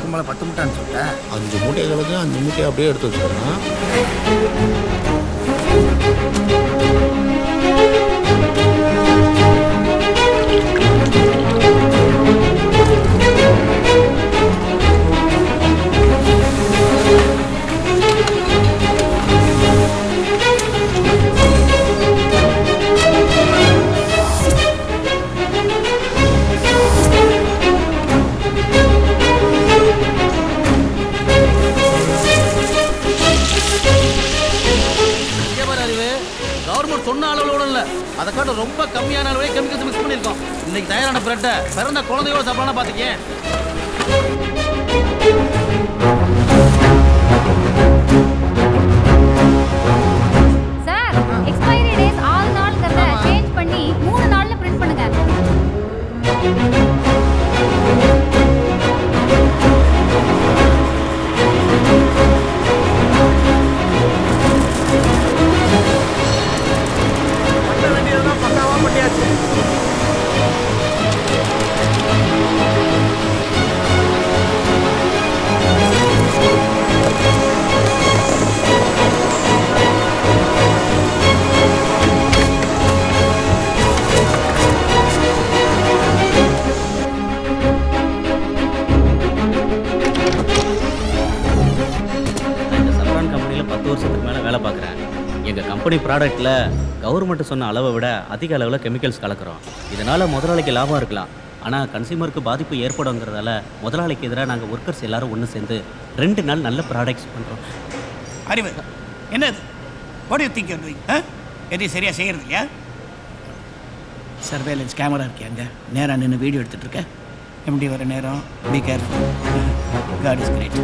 வழக்கம் போல பத்து முட்டை அனுப்பிச்சுட்டேன் அஞ்சு மூட்டைகளுக்கு அஞ்சு மூட்டையை அப்படியே எடுத்து வச்சுக்கிறேன் இங்கே பாரு அறிவு கவர்மெண்ட் சொன்ன அளவுல இல்ல அதை காட்ட ரொம்ப கம்மியான அளவே கெமிக்கல்ஸ் மிக்ஸ் பண்ணியிருக்கோம் இன்னைக்கு தயாரான பிரெட்டை பிறந்த குழந்தையோட சாப்பிடலாம் பார்த்துக்கேன் சார் எக்ஸ்பைரி டேஸ் ஆறு நாளுங்கிறத சேஞ்ச் பண்ணி மூணு நாள்ல பிரிண்ட் பண்ணுங்க இந்த சஃப்ரான் கம்பெனியில் பத்து வருஷத்துக்கு மேலே வேலை பார்க்குறேன் எங்கள் கம்பெனி ப்ராடக்ட்டில் கவர்மெண்ட் சொன்ன அளவை விட அதிக அளவில் கெமிக்கல்ஸ் கலக்கிறோம் இதனால் முதலாளிக்கு லாபம் இருக்கலாம் ஆனால் கன்சியூமருக்கு பாதிப்பு ஏற்படுங்கிறதால முதலாளிக்கு எதிராக நாங்கள் ஒர்க்கர்ஸ் எல்லாரும் ஒன்று சேர்ந்து ரெண்டு நாள் நல்ல ப்ராடக்ட்ஸ் பண்ணுறோம் அறிவு என்னது what you think you doing எதையும் சரியாக செய்கிறது இல்லையா சர்வேலன்ஸ் கேமரா இருக்கே அங்கே நேராக நின்று வீடியோ எடுத்துகிட்டு இருக்க எப்படி வர நேரம் be careful God is great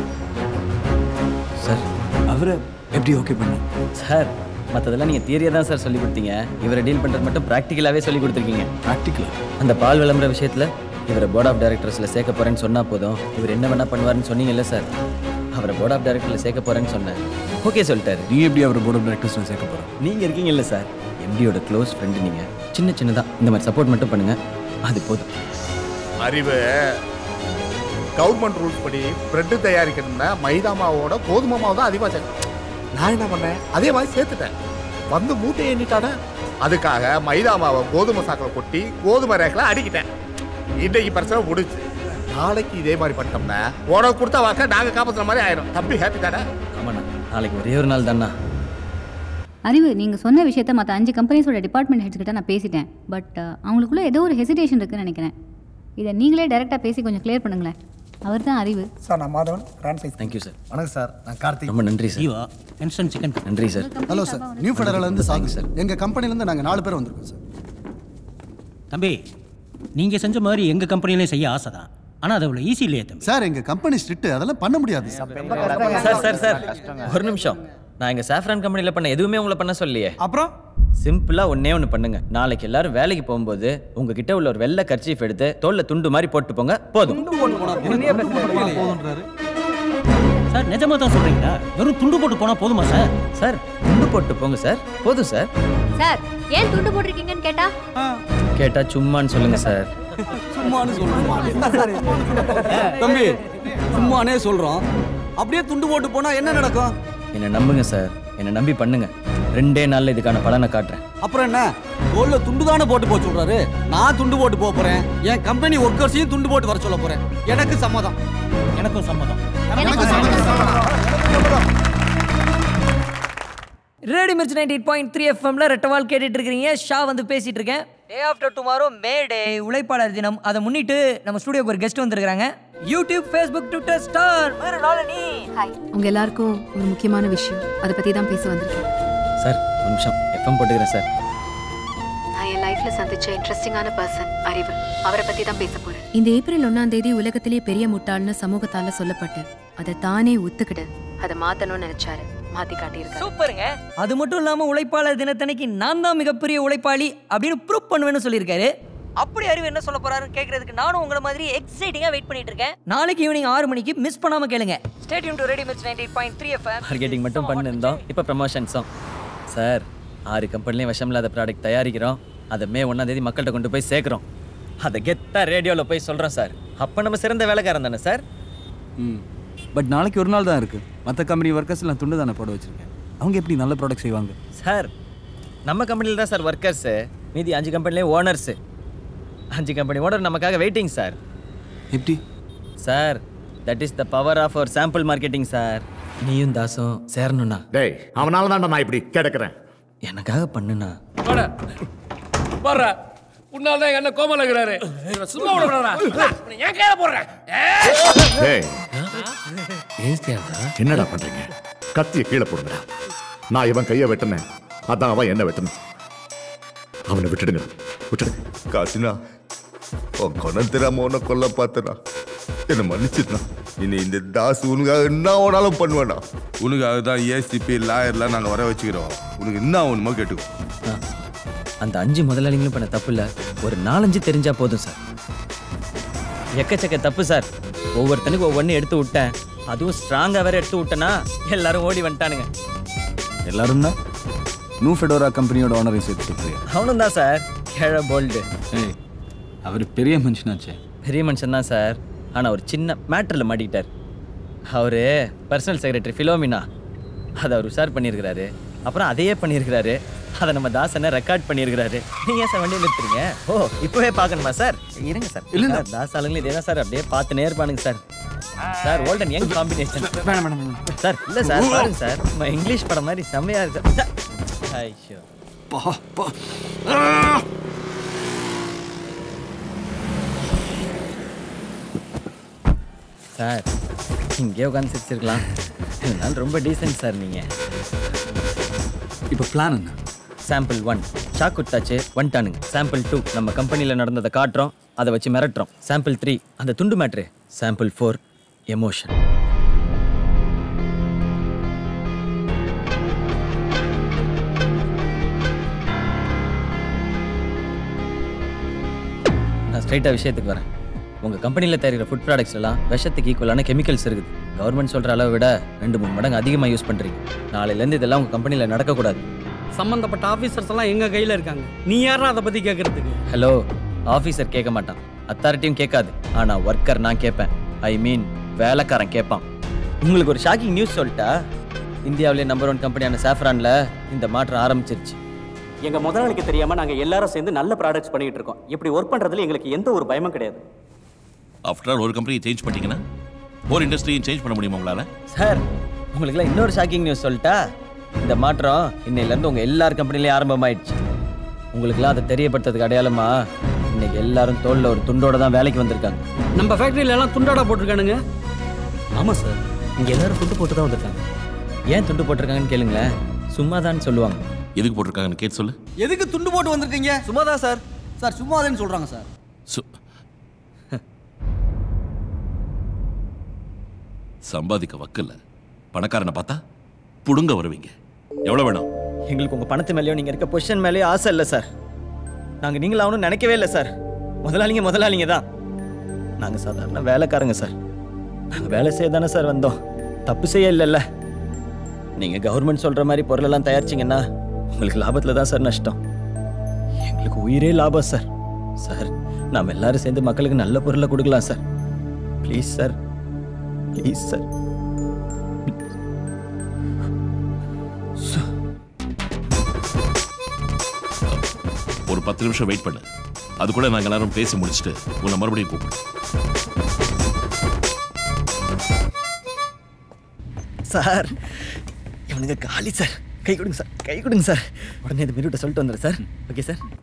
sir அவரை எப்படி ஓகே பண்ண சார் மற்றதெல்லாம் நீங்கள் தியரியாக தான் சார் சொல்லி கொடுத்தீங்க இவரை டீல் பண்ணுறது மட்டும் ப்ராக்டிக்கலாகவே சொல்லி கொடுத்துருக்கீங்க ப்ராக்டிக்கலா அந்த பால் விளம்பர விஷயத்தில் இவரை போர்ட் ஆஃப் டைரக்டர்ஸில் சேர்க்க போகிறேன்னு சொன்னால் போதும் இவர் என்ன வேணால் பண்ணுவாருன்னு சொன்னீங்கல்ல சார் அவரை போர்ட் ஆஃப் டைரக்டரில் சேர்க்க போகிறேன்னு சொன்னேன் ஓகே சொல்லிட்டாரு நீ எப்படி அவர் போர்ட் ஆஃப் டைரக்டர்ஸில் சேர்க்க போகிற நீங்கள் இருக்கீங்கல்ல சார் எம்டியோட க்ளோஸ் ஃப்ரெண்டு நீங்கள் சின்ன சின்னதாக இந்த மாதிரி சப்போர்ட் மட்டும் பண்ணுங்கள் அது போதும் அறிவு கவர்மெண்ட் ரூல்ஸ் படி பிரெட்டு தயாரிக்கணும்னா மைதா மாவோட கோதுமை மாவு தான் அதிகமாக சேர்க்கணும் நான் என்ன பண்ணேன் அதே மாதிரி சேர்த்துட்டேன் வந்து மூட்டை எண்ணிட்டானே அதுக்காக மைதா மாவை கோதுமை சாக்கில் கொட்டி கோதுமை ரேக்கில் அடிக்கிட்டேன் இன்னைக்கு பிரச்சனை முடிச்சு நாளைக்கு இதே மாதிரி பண்ணிட்டோம்னா உனக்கு கொடுத்த வாக்க நாங்கள் காப்பாற்றுற மாதிரி ஆயிரும் தம்பி ஹாப்பி தானே ஆமாண்ணா நாளைக்கு ஒரே ஒரு நாள் தானா அறிவு நீங்கள் சொன்ன விஷயத்த மற்ற அஞ்சு கம்பெனிஸோட டிபார்ட்மெண்ட் ஹெட்ஸ் கிட்ட நான் பேசிட்டேன் பட் அவங்களுக்குள்ள ஏதோ ஒரு ஹெசிடேஷன் இருக்குன்னு நினைக்கிறேன் இதை நீங்களே டைரெக்டாக பேசி கொஞ்சம் க்ளியர் பண்ணுங்களேன் அவர் தான் அறிவு சார் நான் மாதவன் ரான் சைஸ் தேங்க்யூ சார் வணக்கம் சார் நான் கார்த்திக் ரொம்ப நன்றி சார் ஜீவா இன்ஸ்டன்ட் சிக்கன் நன்றி சார் ஹலோ சார் நியூ ஃபெடரல்ல இருந்து சாகு சார் எங்க கம்பெனில இருந்து நாங்க நாலு பேர் வந்திருக்கோம் சார் தம்பி நீங்கள் செஞ்ச மாதிரி எங்கள் கம்பெனிலையும் செய்ய ஆசை தான் ஆனால் அது அவ்வளோ ஈஸி இல்லையே தம்பி சார் எங்க கம்பெனி ஸ்ட்ரிக்ட் அதெல்லாம் பண்ண முடியாது சார் சார் சார் சார் ஒரு நிமிஷம் நான் எங்கள் சாஃப்ரான் கம்பெனியில் பண்ண எதுவுமே உங்களை பண்ண சொல்லியே அப்புறம் சிம்பிளாக ஒண்ணே ஒன்று பண்ணுங்க நாளைக்கு எல்லாரும் வேலைக்கு போகும்போது உங்ககிட்ட உள்ள ஒரு வெள்ளை கர்ச்சீஃப் எடுத்து தோல்ல துண்டு மாதிரி போட்டு போங்க போதும் சார் நிஜமாக தான் சொல்கிறீங்களா வெறும் துண்டு போட்டு போனால் போதுமா சார் சார் துண்டு போட்டு போங்க சார் போதும் சார் சார் ஏன் துண்டு போட்டிருக்கீங்கன்னு கேட்டா கேட்டா சும்மான்னு சொல்லுங்க சார் தம்பி சும்மானே சொல்றோம் அப்படியே துண்டு போட்டு போனா என்ன நடக்கும் என்னை நம்புங்க சார் என்னை நம்பி பண்ணுங்க ரெண்டே நாள்ல இதுக்கான பலனை காட்டுறேன் அப்புறம் என்ன தோல்ல துண்டு தானே போட்டு போக சொல்றாரு நான் துண்டு போட்டு போக போறேன் என் கம்பெனி ஒர்க்கர்ஸையும் துண்டு போட்டு வர சொல்ல போறேன் எனக்கு சம்மதம் எனக்கும் சம்மதம் radio Mirchi ninety eight point three எஃப்எம்ல ரெட்டவால் கேட்டுட்டு இருக்கிறீங்க ஷா வந்து பேசிட்டு இருக்கேன் டே ஆஃப்டர் டுமாரோ மே டே உழைப்பாளர் தினம் அதை முன்னிட்டு நம்ம ஸ்டுடியோக்கு ஒரு கெஸ்ட் வந்திருக்காங்க யூடியூப் ஃபேஸ்புக் ட்விட்டர் ஸ்டார் வேற நாளினி உங்க எல்லாருக்கும் ஒரு முக்கியமான விஷயம் அதை பத்தி தான் பேச வந்திருக்கேன் சார் ஒரு நிமிஷம் எஃப்எம் போட்டுக்கிறேன் சார் நான் என் லைஃப்ல சந்திச்ச இன்ட்ரெஸ்டிங்கான பர்சன் அறிவு அவரை பத்தி தான் பேச போறேன் இந்த ஏப்ரல் ஒன்னாம் தேதி உலகத்திலே பெரிய முட்டாள்னு சமூகத்தால சொல்லப்பட்டு அதை தானே ஒத்துக்கிட்டு அதை மாத்தணும்னு நினைச்சாரு மாத்தி காட்டியிருக்காரு சூப்பருங்க அது மட்டும் இல்லாம உழைப்பாளர் தினத்தன்னைக்கு நான் தான் மிகப்பெரிய உழைப்பாளி அப்படின்னு ப்ரூவ் பண்ணுவேன்னு சொல்லியிருக்காரு அப்படி அறிவு என்ன சொல்ல போறாருன்னு கேட்கறதுக்கு நானும் உங்களை மாதிரி எக்ஸைட்டிங்கா வெயிட் பண்ணிட்டு இருக்கேன் நாளைக்கு ஈவினிங் ஆறு மணிக்கு மிஸ் பண்ணாம கேளுங்க stadium to radio Mirchi ninety point three FM marketing மட்டும் பண்ணிருந்தோம் இப்போ ப்ரமோஷன்ஸும் சார் ஆறு கம்பெனிலையும் விஷம் இல்லாத ப்ராடக்ட் தயாரிக்கிறோம் அதை மே ஒன்றாம் தேதி மக்கள்கிட்ட கொண்டு போய் சேர்க்குறோம் அதை கெத்தா ரேடியோவில் போய் சொல்கிறோம் சார் அப்போ நம்ம சிறந்த வேலைக்காரன் தானே சார் ம் பட் நாளைக்கு ஒரு நாள் தான் இருக்குது மற்ற கம்பெனி ஒர்க்கர்ஸ் எல்லாம் துண்டு தானே போட வச்சுருக்கேன் அவங்க எப்படி நல்ல ப்ராடக்ட் செய்வாங்க சார் நம்ம கம்பெனியில் தான் சார் ஒர்க்கர்ஸு மீதி அஞ்சு கம்பெனிலே ஓனர்ஸு அஞ்சு கம்பெனி ஓனர் நமக்காக வெயிட்டிங் சார் எப்படி sir that is the power of our sample marketing sir நீயும் தாசும் சேரணும்ண்ணா டேய் அவனால தான்டா நான் இப்படி கிடக்குறேன் எனக்காக பண்ணுண்ணா வாடா பாடுறா உன்னால தான் எங்க அண்ணன் கோமல இருக்கிறாரு இவனை சும்மா விடக்கூடாதா ஏன் கையில போடுறேன் டேய் என்னடா பண்றீங்க கத்திய கீழே போடுங்கடா நான் இவன் கையை வெட்டினேன் அதான் அவன் என்ன வெட்டினான் அவனை விட்டுடுங்க விட்டுடுங்க காசினா உன் குணம் தெரியாம உன்னை கொல்ல பார்த்தனா என்னை மன்னிச்சிருந்தா இனி இந்த தாஸ் உனக்காக என்ன வேணாலும் பண்ணுவேண்ணா உனக்காக தான் ஏசிபி லாயர்லாம் நாங்கள் வர வச்சுக்கிறோம் உனக்கு என்ன ஆகணுமோ கேட்டுக்கோ அந்த அஞ்சு முதலாளிங்களும் பண்ண தப்பு இல்லை ஒரு நாலஞ்சு தெரிஞ்சா போதும் சார் எக்கச்சக்க தப்பு சார் ஒவ்வொருத்தனுக்கு ஒவ்வொன்று எடுத்து விட்டேன் அதுவும் ஸ்ட்ராங்காக வேற எடுத்து விட்டேன்னா எல்லாரும் ஓடி வந்துட்டானுங்க எல்லாரும்னா நூ ஃபெடோரா கம்பெனியோட ஓனரையும் சேர்த்து சொல்றியா அவனும் தான் சார் கேழ போல்டு ஏய் அவர் பெரிய மனுஷனாச்சே பெரிய மனுஷன் தான் சார் ஆனால் ஒரு சின்ன மேட்டரில் மாட்டிக்கிட்டார் அவர் பர்சனல் செக்ரட்டரி ஃபிலோமினா அதை அவர் உஷார் பண்ணியிருக்கிறாரு அப்புறம் அதையே பண்ணியிருக்கிறாரு அதை நம்ம தாசனை ரெக்கார்ட் பண்ணியிருக்கிறாரு நீங்கள் ஏன் சார் வண்டியில் நிறுத்துறீங்க ஓ இப்போவே பார்க்கணுமா சார் இருங்க சார் இல்லை தாஸ் ஆளுங்களும் இதே தான் சார் அப்படியே பார்த்துனே இருப்பானுங்க sir sir old and young combination sir இல்லை சார் பாருங்க சார் நம்ம இங்கிலீஷ் படம் மாதிரி செம்மையாக இருக்கு சார் ஐயோ பா பா சார் இங்கே உட்காந்து சிரிச்சிருக்கலாம் இதனால ரொம்ப டீசென்ட் சார் நீங்கள் இப்போ பிளான் என்ன சாம்பிள் ஒன் ஷாக் கொடுத்தாச்சு வந்துட்டானுங்க சாம்பிள் டூ நம்ம கம்பெனியில் நடந்ததை காட்டுறோம் அதை வச்சு மிரட்டுறோம் சாம்பிள் த்ரீ அந்த துண்டு மேட்ரு சாம்பிள் ஃபோர் எமோஷன் நான் ஸ்ட்ரைட்டாக விஷயத்துக்கு வரேன் உங்கள் கம்பெனியில் தயாரிக்கிற ஃபுட் ப்ராடக்ட்ஸ் எல்லாம் விஷத்துக்கு ஈக்குவலான கெமிக்கல்ஸ் இருக்குது கவர்மெண்ட் சொல்கிற அளவை விட ரெண்டு மூணு மடங்கு அதிகமாக யூஸ் பண்ணுறீங்க நாளையிலேருந்து இதெல்லாம் உங்கள் கம்பெனியில் நடக்கக்கூடாது சம்பந்தப்பட்ட ஆபீசர்ஸ் எல்லாம் எங்க கையில இருக்காங்க நீ யாரா அதை பத்தி கேட்கறதுக்கு ஹலோ ஆஃபீஸர் கேட்க மாட்டான் அத்தாரிட்டியும் கேட்காது ஆனால் ஒர்க்கர் நான் கேட்பேன் ஐ மீன் வேலைக்காரன் கேட்பான் உங்களுக்கு ஒரு ஷாக்கிங் நியூஸ் சொல்லிட்டா இந்தியாவிலே நம்பர் ஒன் கம்பெனியான சாஃப்ரானில் இந்த மாற்றம் ஆரம்பிச்சிருச்சு எங்க முதலாளிக்கு தெரியாம நாங்க எல்லாரும் சேர்ந்து நல்ல ப்ராடக்ட்ஸ் பண்ணிட்டு இருக்கோம் இப்படி ஒர்க் பண்றதுல எங்களுக்கு எந்த ஒரு பயமும் கிடையாது ஆஃப்டர் ஆல் ஒரு கம்பெனியை சேஞ்ச் பண்ணிட்டீங்கன்னா ஒரு இண்டஸ்ட்ரியும் சேஞ்ச் பண்ண முடியுமா உங்களால சார் உங்களுக்குலாம் இன்னொரு ஷாக்கிங் நியூஸ் சொல்லிட்டா இந்த மாற்றம் இன்னையிலேருந்து உங்கள் எல்லார் கம்பெனிலையும் ஆரம்பமாயிடுச்சு உங்களுக்குலாம் அதை தெரியப்படுத்துறதுக்கு அடையாளமா இன்னைக்கு எல்லாரும் தோளில் ஒரு துண்டோட தான் வேலைக்கு வந்திருக்காங்க நம்ம ஃபேக்டரியில எல்லாம் துண்டாடா போட்டிருக்கானுங்க ஆமா சார் இங்க எல்லாரும் துண்டு போட்டு தான் வந்திருக்காங்க ஏன் துண்டு போட்டிருக்காங்கன்னு கேளுங்களேன் சும்மா தான் சொல்லுவாங்க எதுக்கு போட்டிருக்காங்கன்னு கேட்டு சொல்லு எதுக்கு துண்டு போட்டு வந்திருக்கீங்க சும்மா தான் சார் சார் சும்மாதான்னு சொல்றாங்க சார் சு- சம்பாதிக்க வக்கில்ல பணக்காரனை பார்த்தா புடுங்க வருவீங்க எவ்வளோ வேணும் எங்களுக்கு உங்க பணத்து மேலேயும் நீங்க இருக்க பொசிஷன் மேலேயே ஆசை இல்லை சார் நாங்க நீங்களாவணும் நினைக்கவே இல்லை சார் முதலாளிங்க முதலாளிங்க தான் நாங்க சாதாரண வேலைக்காரங்க சார் நாங்க வேலை செய்ய தானே சார் வந்தோம் தப்பு செய்ய இல்லைல்ல நீங்க கவர்மெண்ட் சொல்ற மாதிரி பொருளெல்லாம் தயாரிச்சிங்கன்னா உங்களுக்கு லாபத்துல தான் சார் நஷ்டம் எங்களுக்கு உயிரே லாபம் சார் சார் நாம எல்லாரும் சேர்ந்து மக்களுக்கு நல்ல பொருளை கொடுக்கலாம் sir please sir please sir ஒரு பத்து நிமிஷம் வெயிட் பண்ணு அதுக்குள்ள நாங்கள் எல்லாரும் பேசி முடிச்சுட்டு உன்னை மறுபடியும் கூப்பிடுறோம் சார் இவனுங்க காலி சார் கை கொடுங்க சார் கை கொடுங்க சார் உடனே இந்த மிருட்ட சொல்லிட்டு வந்துடுறேன் சார் ஓகே சார்